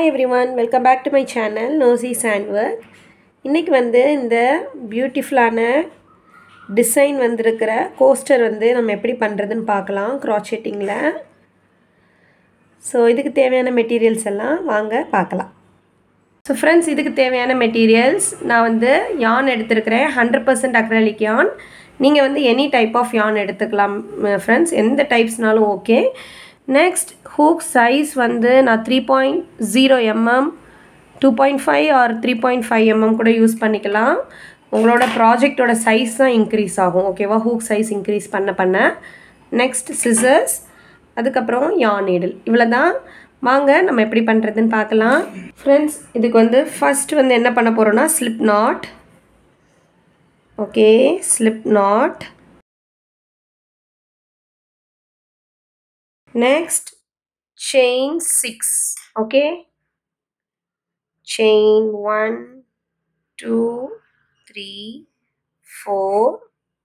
hi everyone welcome back to my channel நோசி சாண்ட்வர்க் இன்றைக்கி வந்து இந்த பியூட்டிஃபுல்லான டிசைன் வந்திருக்கிற கோஸ்டர் வந்து நம்ம எப்படி பண்ணுறதுன்னு பார்க்கலாம் க்ராச்செட்டிங்கில் ஸோ இதுக்கு தேவையான மெட்டீரியல்ஸ் எல்லாம் வாங்க பார்க்கலாம் ஸோ ஃப்ரெண்ட்ஸ் இதுக்கு தேவையான மெட்டீரியல்ஸ் நான் வந்து யான் எடுத்திருக்கிறேன் ஹண்ட்ரட் பர்சன்ட் அக்ரலிக் யான் நீங்கள் வந்து எனி டைப் ஆஃப் யான் எடுத்துக்கலாம் ஃப்ரெண்ட்ஸ் எந்த டைப்ஸ்னாலும் ஓகே நெக்ஸ்ட் ஹூக் சைஸ் வந்து நான் three point zero mm two point five or three point five mm கூட யூஸ் பண்ணிக்கலாம் உங்களோட ப்ராஜெக்டோட சைஸ் தான் இன்க்ரீஸ் ஆகும் ஓகேவா ஹூக் சைஸ் இன்க்ரீஸ் பண்ண பண்ண நெக்ஸ்ட் சிசர்ஸ் அதுக்கப்புறம் யான் நீடில் இவ்வளோ தான் வாங்க நம்ம எப்படி பண்ணுறதுன்னு பார்க்கலாம் ஃப்ரெண்ட்ஸ் இதுக்கு வந்து ஃபஸ்ட் வந்து என்ன பண்ண போகிறோன்னா slip knot okay slip knot next chain 6 okay chain 1 2 3 4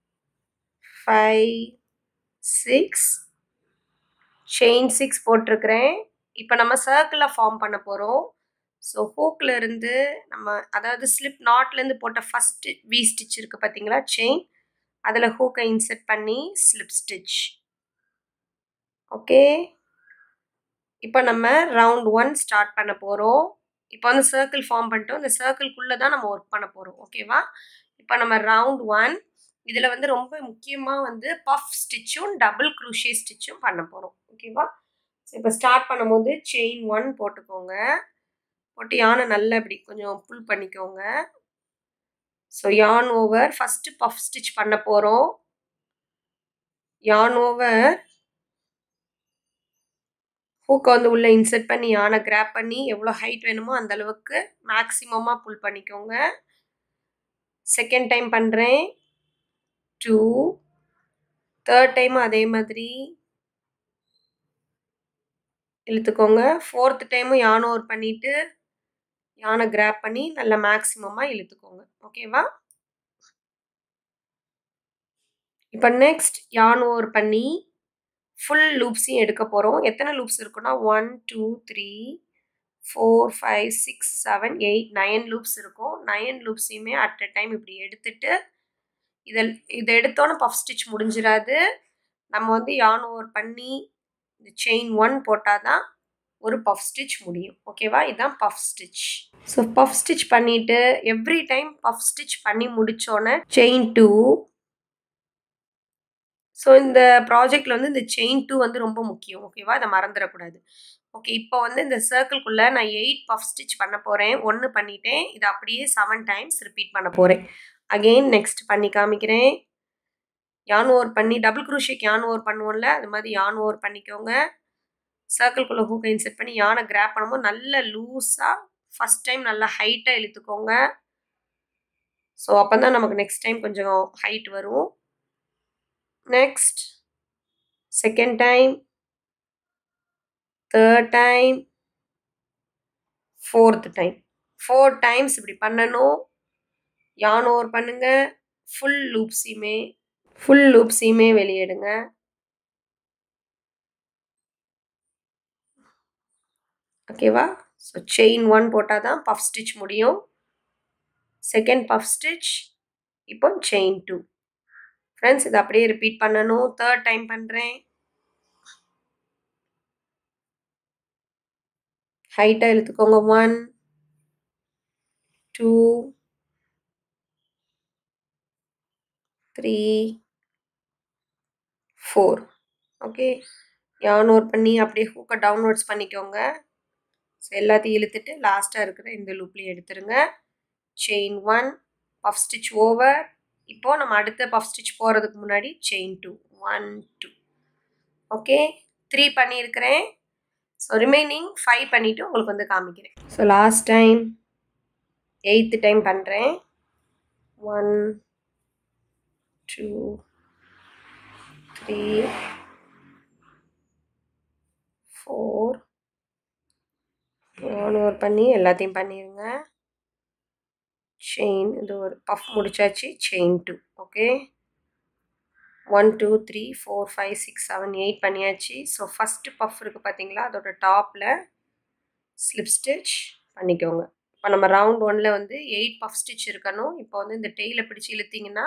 5 6 chain six போட்டிருக்கிறேன் இப்போ நம்ம சர்க்கிளில் ஃபார்ம் பண்ண போகிறோம் ஸோ ஹூக்கில் இருந்து நம்ம அதாவது ஸ்லிப் நாட்லேருந்து போட்ட ஃபஸ்ட்டு வி ஸ்டிச் இருக்குது பார்த்தீங்களா செயின் அதில் ஹூக்கை இன்செர்ட் பண்ணி ஸ்லிப் ஸ்டிச் ஓகே இப்போ நம்ம ரவுண்ட் ஒன் ஸ்டார்ட் பண்ண போகிறோம் இப்போ வந்து சர்க்கிள் ஃபார்ம் பண்ணிட்டோம் இந்த சர்க்கிள்குள்ளே தான் நம்ம ஒர்க் பண்ண போகிறோம் ஓகேவா இப்போ நம்ம ரவுண்ட் ஒன் இதில் வந்து ரொம்ப முக்கியமாக வந்து பஃப் ஸ்டிச்சும் டபுள் க்ரூஷே ஸ்டிச்சும் பண்ண போகிறோம் ஓகேவா ஸோ இப்போ ஸ்டார்ட் பண்ணும்போது செயின் ஒன் போட்டுக்கோங்க போட்டு யானை நல்லா இப்படி கொஞ்சம் புல் பண்ணிக்கோங்க so yarn over first puff stitch பண்ண போகிறோம் யான் ஓவர் ஹூக்கை வந்து உள்ளே இன்சர்ட் பண்ணி யானை கிராப் பண்ணி எவ்வளோ ஹைட் வேணுமோ அந்த அளவுக்கு மேக்ஸிமமாக புல் பண்ணிக்கோங்க செகண்ட் டைம் பண்ணுறேன் டூ தேர்ட் டைம் அதே மாதிரி இழுத்துக்கோங்க ஃபோர்த் டைமும் யானை ஓவர் பண்ணிவிட்டு யானை கிராப் பண்ணி நல்லா மேக்ஸிமமாக இழுத்துக்கோங்க ஓகேவா இப்போ நெக்ஸ்ட் யான் ஓவர் பண்ணி ஃபுல் லூப்ஸையும் எடுக்க போகிறோம் எத்தனை லூப்ஸ் இருக்குன்னா one two three four five six seven eight nine loops இருக்கும் நயன் லூப்ஸையுமே அட் அ டைம் இப்படி எடுத்துட்டு இதில் இதை எடுத்தோன்னே பஃப் ஸ்டிச் முடிஞ்சிடாது நம்ம வந்து யான் ஓவர் பண்ணி இந்த செயின் ஒன் போட்டால் தான் ஒரு பஃப் ஸ்டிச் முடியும் ஓகேவா இதுதான் puff stitch so puff stitch பண்ணிவிட்டு எவ்ரி டைம் பஃப் ஸ்டிச் பண்ணி முடித்தோன்னே செயின் டூ ஸோ இந்த ப்ராஜெக்டில் வந்து இந்த செயின் டூ வந்து ரொம்ப முக்கியம் ஓகேவா இதை மறந்துடக்கூடாது ஓகே இப்போ வந்து இந்த சர்க்கிள்குள்ளே நான் எயிட் பஃப் ஸ்டிச் பண்ண போகிறேன் ஒன்று பண்ணிட்டேன் இதை அப்படியே செவன் டைம்ஸ் ரிப்பீட் பண்ண போகிறேன் அகெயின் நெக்ஸ்ட் பண்ணி காமிக்கிறேன் யான் ஓவர் பண்ணி டபுள் குரூஷிக் யான் ஓவர் பண்ணுவோம்ல அது மாதிரி யான் ஓவர் பண்ணிக்கோங்க சர்க்கிள்குள்ளே ஹூக்கை இன்செர்ட் பண்ணி யானை கிராப் பண்ணும்போது நல்ல லூஸாக ஃபஸ்ட் டைம் நல்லா ஹைட்டாக இழுத்துக்கோங்க ஸோ அப்போ தான் நமக்கு நெக்ஸ்ட் டைம் கொஞ்சம் ஹைட் வரும் next second time third time fourth time four times இப்படி பண்ணணும் யான் ஓவர் பண்ணுங்க ஃபுல் லூப்ஸையுமே ஃபுல் லூப்ஸையுமே வெளியிடுங்க ஓகேவா ஸோ செயின் ஒன் போட்டால் தான் பஃப் ஸ்டிச் முடியும் செகண்ட் பஃப் ஸ்டிச் இப்போ செயின் டூ ஃப்ரெண்ட்ஸ் இதை அப்படியே ரிப்பீட் பண்ணணும் தேர்ட் டைம் பண்ணுறேன் ஹைட்டாக இழுத்துக்கோங்க one two three four okay yarn over பண்ணி அப்படியே ஹூக்கை டவுன்வர்ட்ஸ் பண்ணிக்கோங்க ஸோ எல்லாத்தையும் இழுத்துட்டு லாஸ்ட்டாக இருக்கிற இந்த லூப்லேயும் எடுத்துருங்க chain one puff stitch over இப்போது நம்ம அடுத்த பஃப் ஸ்டிச் போகிறதுக்கு முன்னாடி chain two one two okay three பண்ணியிருக்கிறேன் ஸோ ரிமைனிங் ஃபைவ் பண்ணிவிட்டு உங்களுக்கு வந்து காமிக்கிறேன் so last time eighth time பண்ணுறேன் one two three four one over பண்ணி எல்லாத்தையும் பண்ணிடுங்க செயின் இது ஒரு பஃப் முடிச்சாச்சு chain two okay one two three four five six seven eight பண்ணியாச்சு ஸோ ஃபஸ்ட்டு பஃப் இருக்குது பார்த்தீங்களா அதோட டாப்பில் ஸ்லிப் ஸ்டிச் பண்ணிக்கோங்க இப்போ நம்ம ரவுண்ட் ஒனில் வந்து எயிட் பஃப் ஸ்டிச் இருக்கணும் இப்போ வந்து இந்த டெய்லை பிடிச்சி இழுத்திங்கன்னா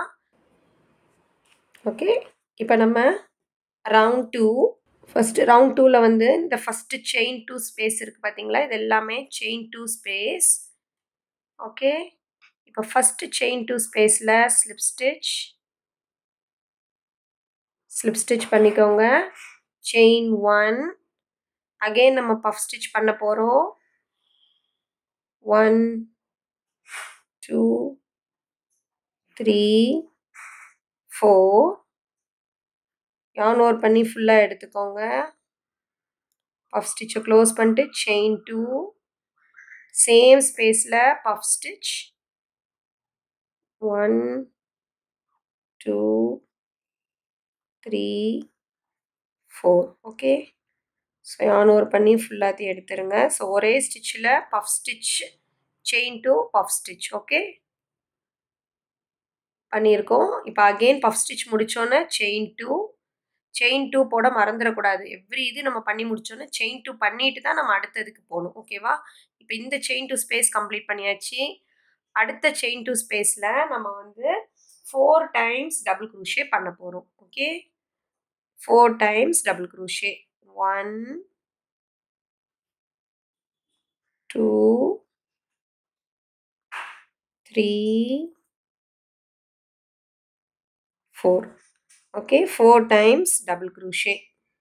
ஓகே இப்போ நம்ம ரவுண்ட் டூ ஃபஸ்ட்டு ரவுண்ட் டூவில் வந்து இந்த ஃபஸ்ட்டு செயின் டூ ஸ்பேஸ் இருக்குது பார்த்தீங்களா இது எல்லாமே செயின் டூ ஸ்பேஸ் ஓகே இப்போ ஃபஸ்ட்டு செயின் டூ ஸ்பேஸில் ஸ்லிப் ஸ்டிச் ஸ்லிப் ஸ்டிச் பண்ணிக்கோங்க செயின் ஒன் அகெயின் நம்ம பஃப் ஸ்டிச் பண்ண போகிறோம் one two three four yarn over பண்ணி ஃபுல்லாக எடுத்துக்கோங்க பஃப் ஸ்டிச்சை க்ளோஸ் பண்ணிட்டு செயின் டூ சேம் ஸ்பேஸில் puff stitch one two three four okay so yarn over பண்ணி ஃபுல்லாத்தையும் எடுத்துருங்க ஸோ ஒரே ஸ்டிச்சில் puff stitch chain two puff stitch okay பண்ணியிருக்கோம் இப்போ அகெயின் பஃப் ஸ்டிச் முடித்தோன்னே செயின் டூ செயின் டூ போட மறந்துடக்கூடாது எவ்ரி இது நம்ம பண்ணி முடிச்சோன்னே செயின் டூ பண்ணிட்டு தான் நம்ம அடுத்ததுக்கு போகணும் ஓகேவா இப்போ இந்த செயின் டூ ஸ்பேஸ் கம்ப்ளீட் பண்ணியாச்சு அடுத்த செயின் டூ ஸ்பேஸில் நம்ம வந்து ஃபோர் டைம்ஸ் டபுள் குரூஷே பண்ண போகிறோம் okay four times double crochet one two three four okay four times double crochet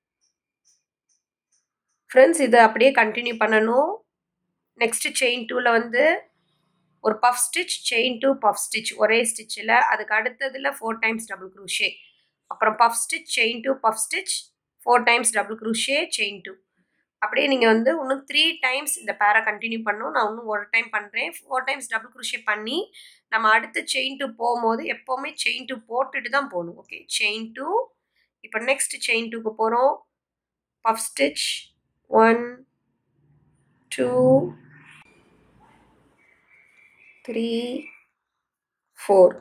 friends இதை அப்படியே கண்டினியூ பண்ணணும் நெக்ஸ்ட்டு செயின் டூவில் வந்து ஒரு puff stitch chain two puff stitch ஒரே ஸ்டிச்சில் அதுக்கு அடுத்ததில் ஃபோர் டைம்ஸ் டபுள் குரூஷே அப்புறம் puff stitch chain two puff stitch four times double crochet chain two அப்படியே நீங்கள் வந்து இன்னும் த்ரீ டைம்ஸ் இந்த பேரை கண்டினியூ பண்ணணும் நான் இன்னும் ஒரு டைம் பண்ணுறேன் ஃபோர் டைம்ஸ் டபுள் குரூஷே பண்ணி நம்ம அடுத்த செயின் டூ போகும்போது எப்போவுமே செயின் டூ போட்டுட்டு தான் போகணும் ஓகே செயின் டூ இப்போ நெக்ஸ்ட் செயின் டூக்கு போகிறோம் puff stitch one two three four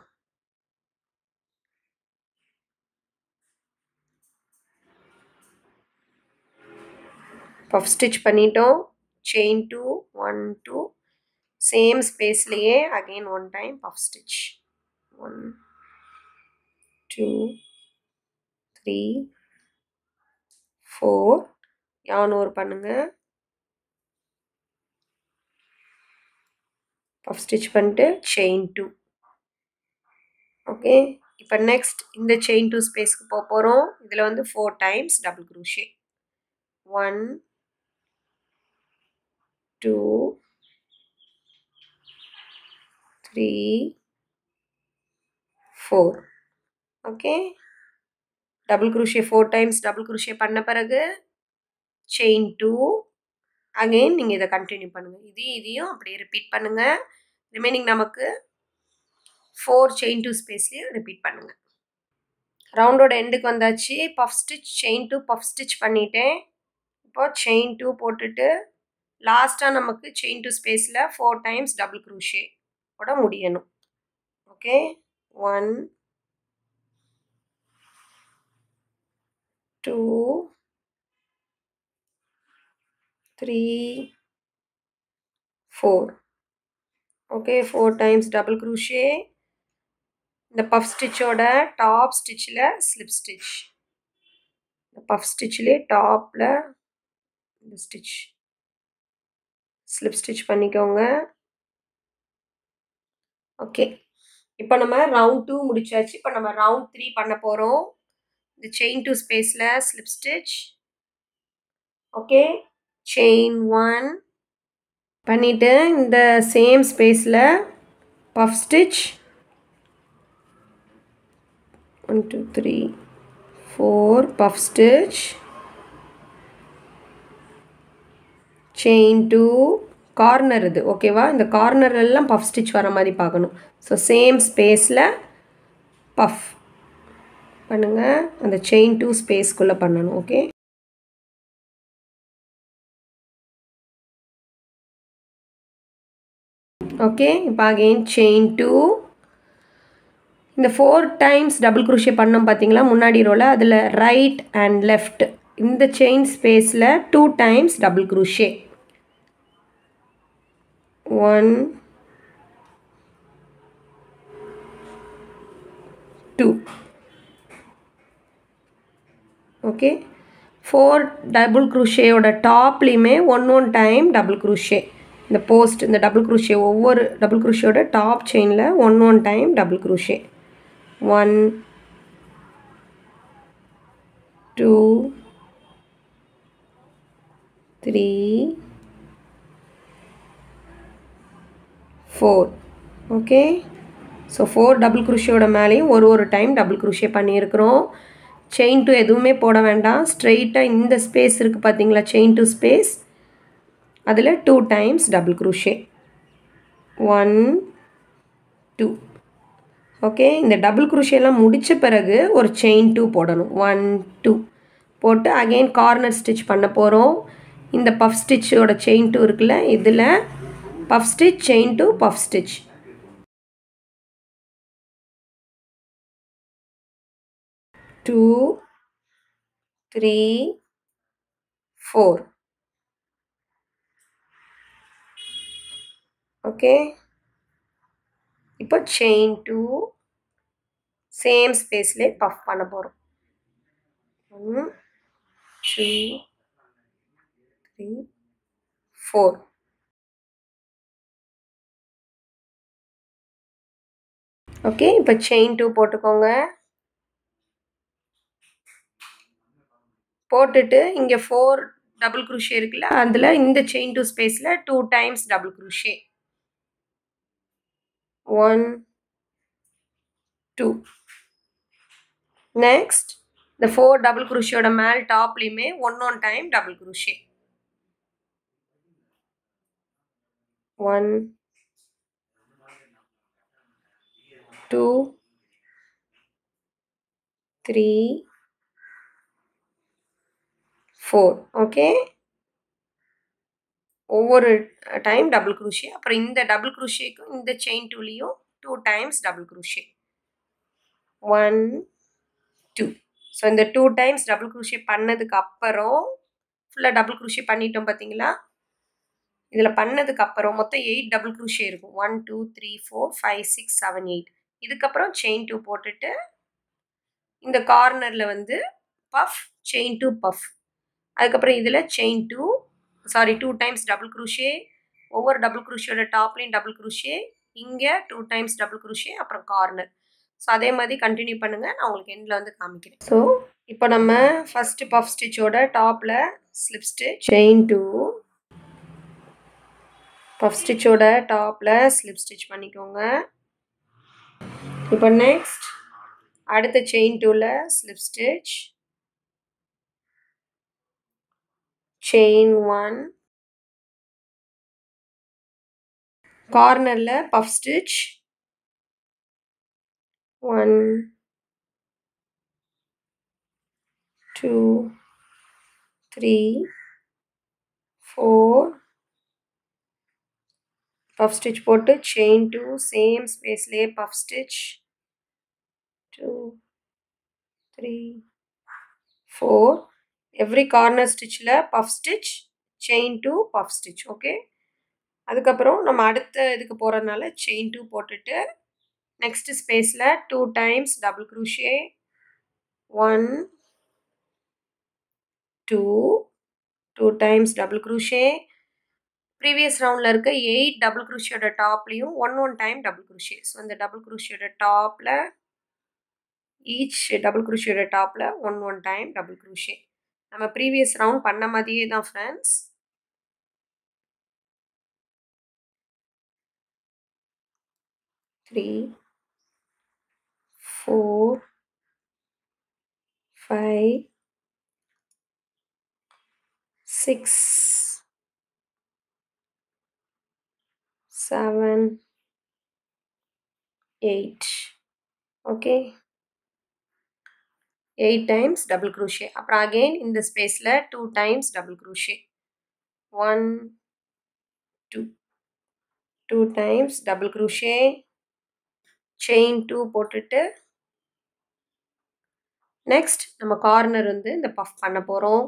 puff stitch பண்ணிட்டோம் chain two one two same ஸ்பேஸ்லேயே again one time puff stitch one two three four yarn over பண்ணுங்கள் puff stitch பண்ணிட்டு chain two okay இப்போ next இந்த chain two ஸ்பேஸ்க்கு போக போகிறோம் இதில் வந்து four times double crochet one two three four okay double crochet four times double crochet பண்ண பிறகு செயின் டூ அகெயின் நீங்கள் இதை கண்டினியூ பண்ணுங்கள் இதையும் இதையும் அப்படியே ரிப்பீட் பண்ணுங்கள் ரிமைனிங் நமக்கு ஃபோர் செயின் டூ ஸ்பேஸ்லேயும் ரிப்பீட் பண்ணுங்கள் ரவுண்டோட எண்டுக்கு வந்தாச்சு puff stitch chain two puff stitch பண்ணிட்டேன் இப்போ செயின் டூ போட்டுட்டு லாஸ்ட்டாக நமக்கு செயின் டூ ஸ்பேஸில் ஃபோர் டைம்ஸ் டபுள் க்ரூஷே ஓட முடியணும் okay one two three four okay four times double crochet இந்த பஃப் ஸ்டிச்சோட டாப் ஸ்டிச்சில் ஸ்லிப் ஸ்டிச் இந்த பஃப் ஸ்டிச்சிலே டாப்பில் இந்த ஸ்டிச் ஸ்லிப் ஸ்டிச் பண்ணிக்கோங்க ஓகே இப்போ நம்ம ரவுண்ட் டூ முடிச்சாச்சு இப்போ நம்ம ரவுண்ட் த்ரீ பண்ண போகிறோம் இந்த செயின் டூ ஸ்பேஸில் slip stitch okay chain one பண்ணிவிட்டு இந்த சேம் ஸ்பேஸில் puff stitch one two three four puff stitch chain two corner இது ஓகேவா இந்த கார்னர் எல்லாம் பஃப் ஸ்டிச் வர மாதிரி பார்க்கணும் ஸோ சேம் ஸ்பேஸில் பஃப் பண்ணுங்கள் அந்த செயின் டூ ஸ்பேஸ்க்குள்ளே பண்ணணும் ஓகே ஓகே இப்போ அகெயின் செயின் டூ இந்த ஃபோர் டைம்ஸ் டபுள் குருஷே பண்ணோம் பார்த்தீங்களா முன்னாடி ரோல அதில் ரைட் அண்ட் லெஃப்ட் இந்த செயின் ஸ்பேஸில் two times double crochet one two okay four double குரூஷேயோட டாப்லேயுமே one one time double crochet இந்த போஸ்ட் இந்த டபுள் குரூஷே ஒவ்வொரு டபுள் குரூஷியோட டாப் செயினில் one one time double crochet one two three four okay so four double குருஷியோட மேலேயும் ஒரு ஒரு டைம் டபுள் குருஷே பண்ணியிருக்கிறோம் செயின் டூ எதுவுமே போட வேண்டாம் ஸ்ட்ரெயிட்டாக இந்த ஸ்பேஸ் இருக்குது பார்த்தீங்களா செயின் டூ ஸ்பேஸ் அதில் two times double crochet one two okay இந்த டபுள் குருஷேலாம் முடித்த பிறகு ஒரு செயின் டூ போடணும் ஒன் டூ போட்டு அகெயின் கார்னர் ஸ்டிச் பண்ண போகிறோம் இந்த பஃப் ஸ்டிச்சோட செயின் டூ இருக்குல்ல இதில் puff stitch chain two puff stitch two three four okay இப்போ செயின் டூ சேம் ஸ்பேஸ்லேயே பஃப் பண்ண போகிறோம் ஒன்று டூ த்ரீ ஃபோர் ஓகே இப்போ செயின் டூ போட்டுக்கோங்க போட்டுட்டு இங்கே ஃபோர் டபுள் குருஷே இருக்குல்ல அதில் இந்த செயின் டூ ஸ்பேஸில் two times double crochet one two next இந்த ஃபோர் டபுள் குருஷியோட மேல் டாப்லேயுமே one one time double crochet one two three four okay ஒவ்வொரு டைம் டபுள் குரூஷே அப்புறம் இந்த டபுள் குரூஷேக்கும் இந்த செயின் டூலையும் two times double crochet one two so இந்த டூ டைம்ஸ் டபுள் குரூஷே பண்ணதுக்கு அப்புறம் ஃபுல்லாக டபுள் குரூஷே பண்ணிட்டோம் பார்த்தீங்களா இதில் பண்ணதுக்கு அப்புறம் மொத்தம் எயிட் டபுள் குரூஷே இருக்கும் one two three four five six seven eight இதுக்கப்புறம் செயின் டூ போட்டுட்டு இந்த கார்னரில் வந்து பஃப் செயின் டூ பஃப் அதுக்கப்புறம் இதில் chain two sorry two times double crochet ஒவ்வொரு டபுள் குரூஷியோட டாப்லேயும் டபுள் குரூஷே இங்கே டூ டைம்ஸ் டபுள் குரூஷே அப்புறம் கார்னர் ஸோ அதே மாதிரி கண்டினியூ பண்ணுங்கள் நான் உங்களுக்கு எண்டில் வந்து காமிக்கிறேன் ஸோ இப்போ நம்ம ஃபஸ்ட்டு பஃப் ஸ்டிச்சோட டாப்பில் slip stitch chain two puff ஸ்டிச்சோட டாப்பில் ஸ்லிப் ஸ்டிச் பண்ணிக்கோங்க இப்போ நெக்ஸ்ட் அடுத்த செயின் டூவில் ஸ்லிப் ஸ்டிச் செயின் ஒன் கார்னரில் puff stitch one two three four puff stitch போட்டு செயின் டூ சேம் ஸ்பேஸ்லேயே puff stitch two three four every corner ஸ்டிச்சில் puff stitch chain two puff stitch okay அதுக்கப்புறம் நம்ம அடுத்த இதுக்கு போகிறதுனால செயின் டூ போட்டுட்டு நெக்ஸ்ட் ஸ்பேஸில் two times double crochet one two two times double crochet previous ரவுண்டில் இருக்க எயிட் டபுள் க்ரூஷியோட டாப்லேயும் one one time double crochet so இந்த டபுள் க்ரூஷியோட டாப்பில் ஈச் டபுள் க்ரூஷியோட டாப்பில் one one time double crochet நம்ம ப்ரீவியஸ் ரவுண்ட் பண்ண மாதிரியே தான் friends three four five six seven eight okay eight times double crochet அப்புறம் அகெயின் இந்த ஸ்பேஸில் two times double crochet one two two times double crochet chain two போட்டுட்டு next நம்ம corner வந்து இந்த பஃப் பண்ண போகிறோம்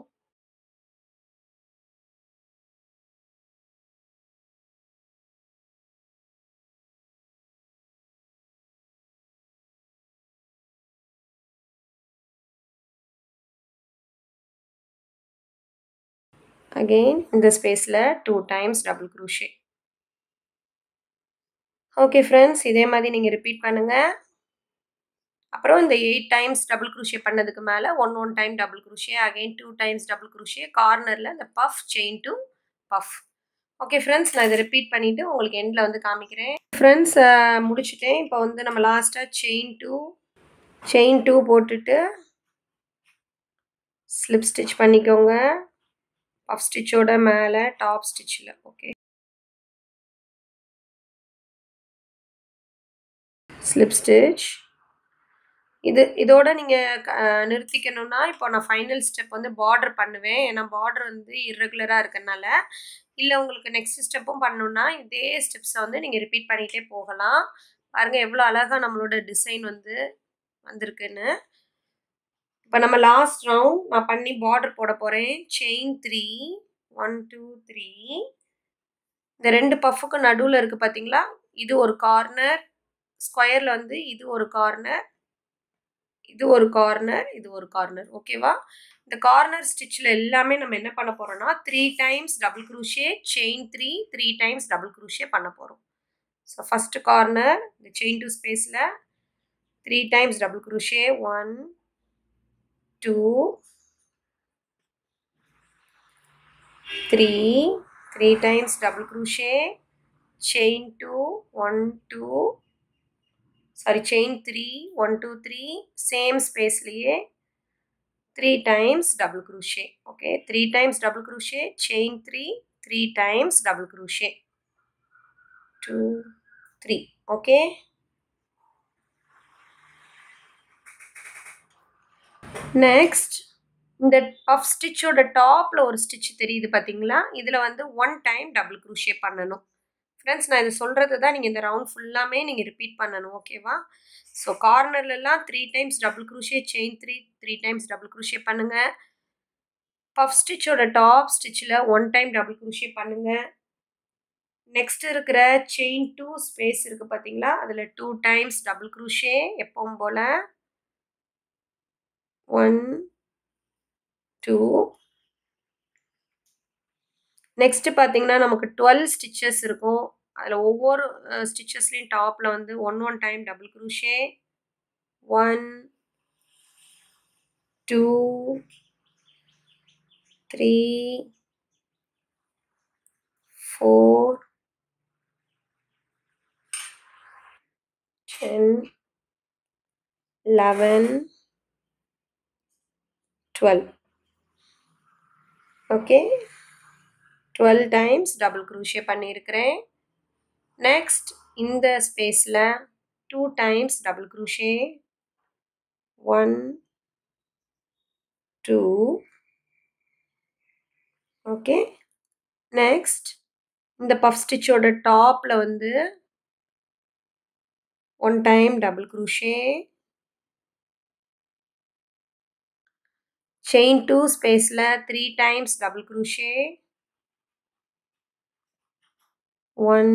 அகெயின் இந்த ஸ்பேஸில் two times double crochet okay friends இதே மாதிரி நீங்கள் ரிப்பீட் பண்ணுங்கள் அப்புறம் இந்த எயிட் டைம்ஸ் டபுள் க்ரூஷே பண்ணதுக்கு மேலே one one time double crochet again two times double crochet கார்னரில் இந்த puff chain two puff okay friends நான் இதை ரிப்பீட் பண்ணிவிட்டு உங்களுக்கு எண்டில் வந்து காமிக்கிறேன் ஃப்ரெண்ட்ஸ் முடிச்சுட்டேன் இப்போ வந்து நம்ம லாஸ்ட்டாக செயின் டூ செயின் டூ போட்டுட்டு ஸ்லிப் ஸ்டிச் பண்ணிக்கோங்க பஃப் ஸ்டிச்சோட மேலே டாப் ஸ்டிச்சில் ஓகே ஸ்லிப் ஸ்டிச் இது இதோட நீங்கள் நிறுத்திக்கணும்னா இப்போ நான் ஃபைனல் ஸ்டெப் வந்து பார்டர் பண்ணுவேன் ஏன்னா பார்டர் வந்து இர்ரெகுலராக இருக்கனால இல்லை உங்களுக்கு நெக்ஸ்ட் ஸ்டெப்பும் பண்ணணுன்னா இதே ஸ்டெப்ஸை வந்து நீங்கள் ரிப்பீட் பண்ணிகிட்டே போகலாம் பாருங்கள் எவ்வளோ அழகாக நம்மளோட டிசைன் வந்து வந்திருக்குன்னு இப்போ நம்ம லாஸ்ட் ரவுண்ட் நான் பண்ணி பார்டர் போட போகிறேன் chain three one two three இந்த ரெண்டு பஃப்புக்கு நடுவில் இருக்குது பார்த்தீங்களா இது ஒரு கார்னர் ஸ்கொயரில் வந்து இது ஒரு கார்னர் இது ஒரு கார்னர் இது ஒரு கார்னர் ஓகேவா இந்த கார்னர் ஸ்டிச்சில் எல்லாமே நம்ம என்ன பண்ண போகிறோம்னா three times double crochet chain three three times double crochet பண்ண போகிறோம் ஸோ ஃபஸ்ட்டு கார்னர் இந்த செயின் டூ ஸ்பேஸில் three times double crochet one two three three times double crochet chain two one two sorry chain three one two three same ஸ்பேஸ்லேயே three times double crochet okay three times double crochet chain three three times double crochet two three okay next இந்த puff ஸ்டிச்சோட டாப்பில் ஒரு stitch தெரியுது பார்த்தீங்களா இதில் வந்து one time double crochet பண்ணணும் ஃப்ரெண்ட்ஸ் நான் இதை சொல்கிறது தான் நீங்கள் இந்த ரவுண்ட் ஃபுல்லாமே நீங்கள் ரிப்பீட் பண்ணணும் ஓகேவா ஸோ கார்னர்லலாம் three times double crochet chain three three times double crochet பண்ணுங்கள் பஃப் ஸ்டிச்சோட டாப் ஸ்டிச்சில் ஒன் டைம் டபுள் க்ரூஷே பண்ணுங்கள் நெக்ஸ்ட் இருக்கிற செயின் டூ ஸ்பேஸ் இருக்குது பார்த்தீங்களா அதில் டூ டைம்ஸ் டபுள் க்ரூஷே எப்பவும் போல் ஒன் டூ நெக்ஸ்ட்டு பார்த்தீங்கன்னா நமக்கு டுவெல் ஸ்டிச்சஸ் இருக்கும் அதில் ஒவ்வொரு ஸ்டிச்சஸ்லேயும் டாப்பில் வந்து one one time double crochet one two three four ten eleven twelve okay twelve times double crochet பண்ணியிருக்கிறேன் நெக்ஸ்ட் இந்த ஸ்பேஸில் two times double crochet one two okay next இந்த பஃப் ஸ்டிச்சோட டாப்பில் வந்து one time double crochet chain two ஸ்பேஸில் three times double crochet one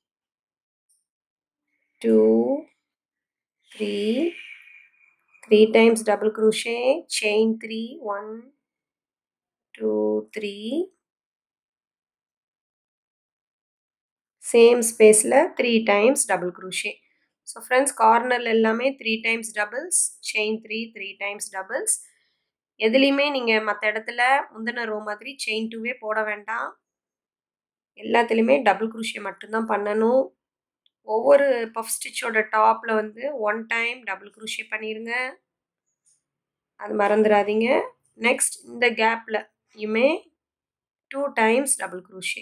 two three three times double crochet chain three one two three same ஸ்பேஸில் three times double crochet so friends கார்னரில் எல்லாமே three times doubles chain three three times doubles எதுலேயுமே நீங்கள் மற்ற இடத்துல முந்தின row மாதிரி chain டூவே போட வேண்டாம் எல்லாத்துலேயுமே டபுள் குரூஷே மட்டும்தான் பண்ணணும் ஒவ்வொரு பஃப் ஸ்டிச்சோட டாப்பில் வந்து ஒன் டைம் டபுள் குரூஷே பண்ணிடுங்க அது மறந்துடாதீங்க நெக்ஸ்ட் இந்த கேப்பில் யுமே two times double crochet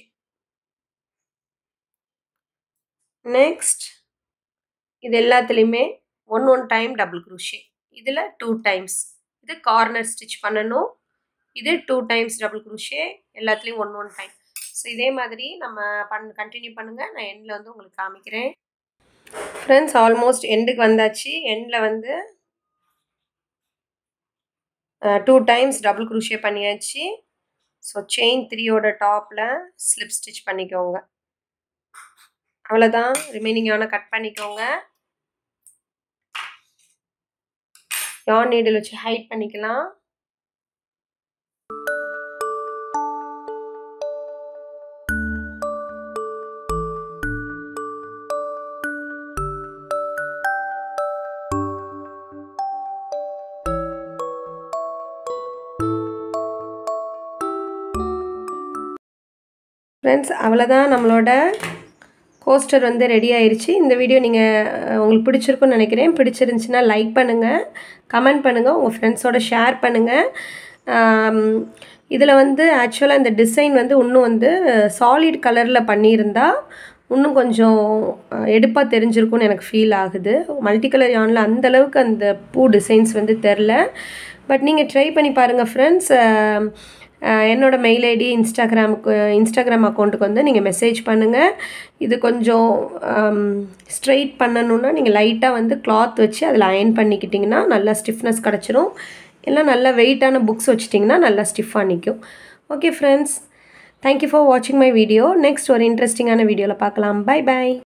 next இது எல்லாத்துலேயுமே one one time double crochet இதில் டூ டைம்ஸ் இது கார்னர் ஸ்டிச் பண்ணணும் இது டூ டைம்ஸ் டபுள் குரூஷே எல்லாத்துலேயும் ஒன் ஒன் டைம் ஸோ இதே மாதிரி நம்ம பண் கண்டினியூ பண்ணுங்கள் நான் எண்டில் வந்து உங்களுக்கு காமிக்கிறேன் ஃப்ரெண்ட்ஸ் ஆல்மோஸ்ட் எண்டுக்கு வந்தாச்சு எண்டில் வந்து டூ டைம்ஸ் டபுள் குரூஷே பண்ணியாச்சு ஸோ செயின் த்ரீயோட டாப்பில் ஸ்லிப் ஸ்டிச் பண்ணிக்கோங்க அவ்வளோதான் ரிமைனிங்கான கட் பண்ணிக்கோங்க யான் நீடில் வச்சு ஹைட் பண்ணிக்கலாம் ஃப்ரெண்ட்ஸ் அவ்வளோதான் நம்மளோட கோஸ்டர் வந்து ரெடி ஆயிருச்சு இந்த வீடியோ நீங்கள் உங்களுக்கு பிடிச்சிருக்குன்னு நினைக்கிறேன் பிடிச்சிருந்துச்சின்னா லைக் பண்ணுங்கள் கமெண்ட் பண்ணுங்கள் உங்கள் ஃப்ரெண்ட்ஸோட ஷேர் பண்ணுங்கள் இதில் வந்து ஆக்சுவலாக இந்த டிசைன் வந்து இன்னும் வந்து சாலிட் கலரில் பண்ணியிருந்தா இன்னும் கொஞ்சம் எடுப்பாக தெரிஞ்சிருக்கும்னு எனக்கு ஃபீல் ஆகுது மல்டி கலர் யானில் அந்தளவுக்கு அந்த பூ டிசைன்ஸ் வந்து தெரில பட் நீங்கள் ட்ரை பண்ணி பாருங்கள் ஃப்ரெண்ட்ஸ் என்னோடய மெயில் ஐடி இன்ஸ்டாகிராமுக்கு இன்ஸ்டாகிராம் அக்கௌண்ட்டுக்கு வந்து நீங்கள் மெசேஜ் பண்ணுங்கள் இது கொஞ்சம் ஸ்ட்ரெயிட் பண்ணணுன்னா நீங்கள் லைட்டாக வந்து கிளாத் வச்சு அதில் அயன் பண்ணிக்கிட்டிங்கன்னா நல்லா ஸ்டிஃப்னஸ் கிடச்சிரும் இல்லை நல்லா வெயிட்டான புக்ஸ் வச்சிட்டிங்கன்னா நல்லா ஸ்டிஃபாக நிற்கும் ஓகே ஃப்ரெண்ட்ஸ் தேங்க்யூ ஃபார் வாட்சிங் மை வீடியோ நெக்ஸ்ட் ஒரு இன்ட்ரெஸ்டிங்கான வீடியோவில் பார்க்கலாம் பை பை